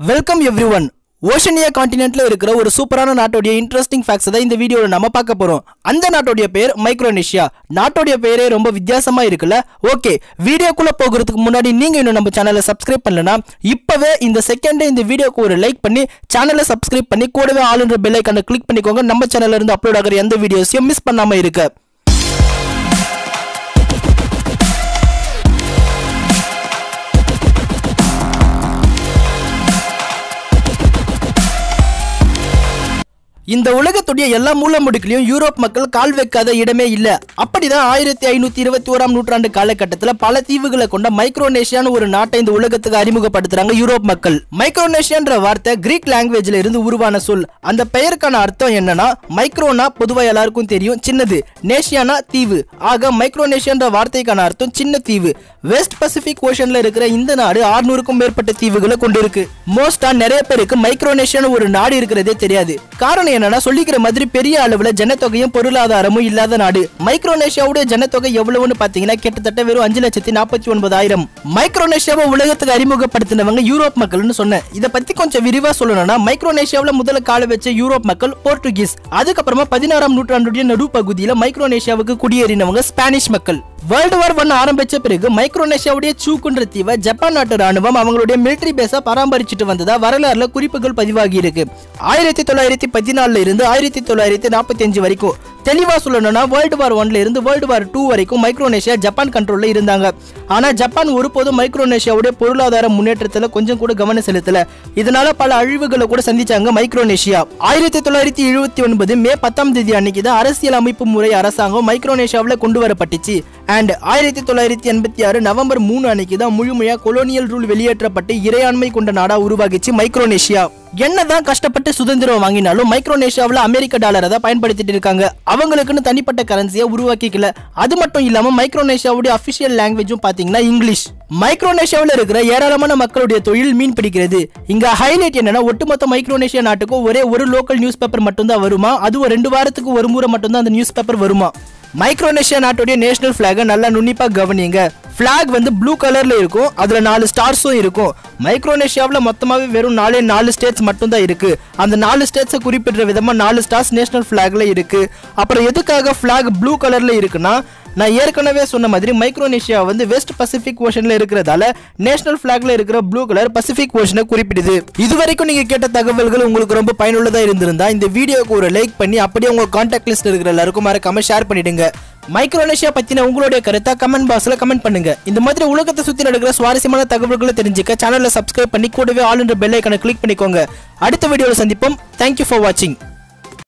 welcome everyone Oceania காண்டினென்ட்ல இருக்கிற ஒரு சூப்பரான நாட்டோடைய இன்ட்ரெஸ்டிங் ஃபேக்ட்ஸ் தான் இந்த வீடியோல நம்ம பார்க்க போறோம் அந்த நாட்டோடைய பேர் மைக்ரோனேஷியா நாட்டோடைய பேரே ரொம்ப வித்தியாசமா இருக்குல்ல ஓகே வீடியோக்குள்ள போகிறதுக்கு முன்னாடி நீங்க இன்னும் நம்ம சேனலை சப்ஸ்கிரைப் பண்ணலனா இப்பவே இந்த செகண்டே இந்த வீடியோக்கு ஒரு லைக் பண்ணி சேனலை சப்ஸ்கிரைப் பண்ணி கூடவே ஆளுன்ற பெல் ஐக்கான கிளிக் பண்ணிக்கோங்க நம்ம சேனல்ல இருந்து அப்லோட் ஆகிற எந்த வீடியோஸையும் மிஸ் பண்ணாம இருக்க இந்த உலகத்துடைய எல்லா மூல முடுக்கிலையும் யூரோப் மக்கள் கால் வைக்காத இடமே இல்ல அப்படிதான் ஆயிரத்தி ஐநூத்தி இருபத்தி ஓராம் நூற்றாண்டு காலகட்டத்துல பல தீவுகளை கொண்ட மைக்ரோனேஷியான்னு ஒரு நாட்டை இந்த உலகத்துக்கு அறிமுகப்படுத்துறாங்க யூரோப் மக்கள் மைக்ரோனேஷியான்ற வார்த்தை கிரீக் லாங்குவேஜ்ல இருந்து உருவான சொல் அந்த பெயருக்கான அர்த்தம் என்னன்னா மைக்ரோனா பொதுவா எல்லாருக்கும் தெரியும் சின்னது நேஷியானா தீவு ஆக மைக்ரோனேஷியான்ற வார்த்தைக்கான அர்த்தம் சின்ன தீவு வெஸ்ட் பசிபிக் ஓஷன்ல இருக்கிற இந்த நாடு ஆறுநூறுக்கும் மேற்பட்ட தீவுகளை கொண்டிருக்கு மோஸ்டா நிறைய பேருக்கு மைக்ரோனேஷியான்னு ஒரு நாடு இருக்கிறதே தெரியாது காரணம் என்னன்னா சொல்லிக்கிற மாதிரி பெரிய அளவுல ஜனத்தொகையும் பொருளாதாரமும் இல்லாத நாடு மைக்ரோனேஷியாவுடைய ஜனத்தொகை எவ்வளவுன்னு பாத்தீங்கன்னா கிட்டத்தட்ட வெறும் அஞ்சு லட்சத்தி நாற்பத்தி ஒன்பதாயிரம் மைக்ரோனேஷியாவை உலகத்துக்கு அறிமுகப்படுத்தினவங்க யூரோப் மக்கள்னு சொன்னேன் இதை பத்தி கொஞ்சம் விரிவா சொல்லணும்னா மைக்ரோனேஷியாவுல முதல்ல கால வச்ச யூரோப் மக்கள் போர்ச்சுகீஸ் அதுக்கப்புறமா பதினாறாம் நூற்றாண்டுடைய நடுப்பகுதியில மைக்ரோனேஷியாவுக்கு குடியேறினவங்க ஸ்பானிஷ் மக்கள் வேர்ல்டு வார் ஒன் ஆரம்பிச்ச பிறகு மைக்ரோனேஷியாவுடைய சூக்குன்ற தீவை ஜப்பான் நாட்டு ராணுவம் அவங்களுடைய மிலிட்டரி பேஸா பராமரிச்சுட்டு வந்ததா வரலாறுல குறிப்புகள் பதிவாகி இருக்கு ஆயிரத்தி தொள்ளாயிரத்தி பதினாலுல இருந்து ஆயிரத்தி தொள்ளாயிரத்தி நாற்பத்தி அஞ்சு வரைக்கும் தெளிவா சொல்லணும்னா வேர்ல்டு வார் ஒன்ல இருந்து வேர்ல்டு வார் டூ வரைக்கும் மைக்ரோனேஷியா ஜப்பான் கண்ட்ரோல்ல இருந்தாங்க ஆனா ஜப்பான் ஒருபோதும் மைக்ரோனேஷியாவுடைய பொருளாதார முன்னேற்றத்துல கொஞ்சம் கூட கவனம் செலுத்தல இதனால பல அழிவுகளை கூட சந்திச்சாங்க மைக்ரோனேஷியா ஆயிரத்தி தொள்ளாயிரத்தி எழுபத்தி ஒன்பது மே பத்தாம் தேதி அன்னைக்கு தான் அரசியல் அமைப்பு முறை அரசாங்கம் மைக்ரோனேஷியாவில் கொண்டு வரப்பட்டுச்சு அண்ட் ஆயிரத்தி தொள்ளாயிரத்தி எண்பத்தி ஆறு நவம்பர் மூணு அன்னைக்கு தான் முழுமையா கொலோனியல் ரூல் வெளியேற்றப்பட்டு இறையாண்மை கொண்ட நாடா உருவாகிச்சு மைக்ரோனேஷியா என்னதான் கஷ்டப்பட்டு சுதந்திரம் வாங்கினாலும் மைக்ரோனேஷியாவில் அமெரிக்க டாலரை தான் பயன்படுத்திட்டு இருக்காங்க அவங்களுக்குன்னு தனிப்பட்ட கரன்சியை உருவாக்கிக்கல அது மட்டும் இல்லாம மைக்ரோனேஷியாவுடைய அபிஷியல் லாங்குவேஜும் பாத்தீங்கன்னா இங்கிலீஷ் மைக்ரோனேஷியாவில் இருக்கிற ஏராளமான மக்களுடைய தொழில் மீன் பிடிக்கிறது இங்க ஹைலைட் என்னன்னா ஒட்டுமொத்த மைக்ரோனேஷியா நாட்டுக்கும் ஒரே ஒரு லோக்கல் நியூஸ் பேப்பர் மட்டும்தான் வருமா அதுவும் ரெண்டு வாரத்துக்கு ஒரு முறை மட்டும்தான் அந்த நியூஸ் பேப்பர் வருமா மைக்ரோனேஷியா நாட்டுடைய நேஷனல் ஃபிளாகை நல்லா நுண்ணிப்பா கவனிங்க ஃபிளாக் வந்து ப்ளூ கலர்ல இருக்கும் அதுல நாலு ஸ்டார்ஸும் இருக்கும் மைக்ரோனேஷியாவில் மொத்தமாவே வெறும் நாலே நாலு ஸ்டேட்ஸ் மட்டும்தான் இருக்கு அந்த நாலு ஸ்டேட்ஸை குறிப்பிடுற விதமா நாலு ஸ்டார்ஸ் நேஷனல் ஃபிளாக்ல இருக்கு அப்புறம் எதுக்காக ஃபிளாக் ப்ளூ கலர்ல இருக்குன்னா நான் ஏற்கனவே சொன்ன மாதிரி மைக்ரோனேஷியா வந்து வெஸ்ட் பசிபிக் ஓஷன்ல இருக்கிறதால நேஷனல் பிளாக்ல இருக்கிற ப்ளூ கலர் பசிபிக் ஓஷனை குறிப்பிடுது இது வரைக்கும் நீங்க கேட்ட தகவல்கள் உங்களுக்கு ரொம்ப பயனுள்ளதா இருந்திருந்தா இந்த வீடியோக்கு ஒரு லைக் பண்ணி அப்படியே உங்க கான்டாக்ட் லிஸ்ட் இருக்கிற எல்லாருக்கும் மறக்காம ஷேர் பண்ணிடுங்க மைக்ரோனேஷியா பத்தின உங்களுடைய கருத்தை கமெண்ட் பாக்ஸ்ல கமெண்ட் பண்ணுங்க இந்த மாதிரி உலகத்தை சுத்தி நடக்கிற சுவாரஸ்யமான தகவல்களை தெரிஞ்சுக்க சேனலை சப்ஸ்கிரைப் பண்ணி கூடவே ஆல் என்ற பெல் ஐக்கனை கிளிக் பண்ணிக்கோங்க அடுத்த வீடியோவில் சந்திப்போம் தேங்க்யூ ஃபார் வாட்சிங்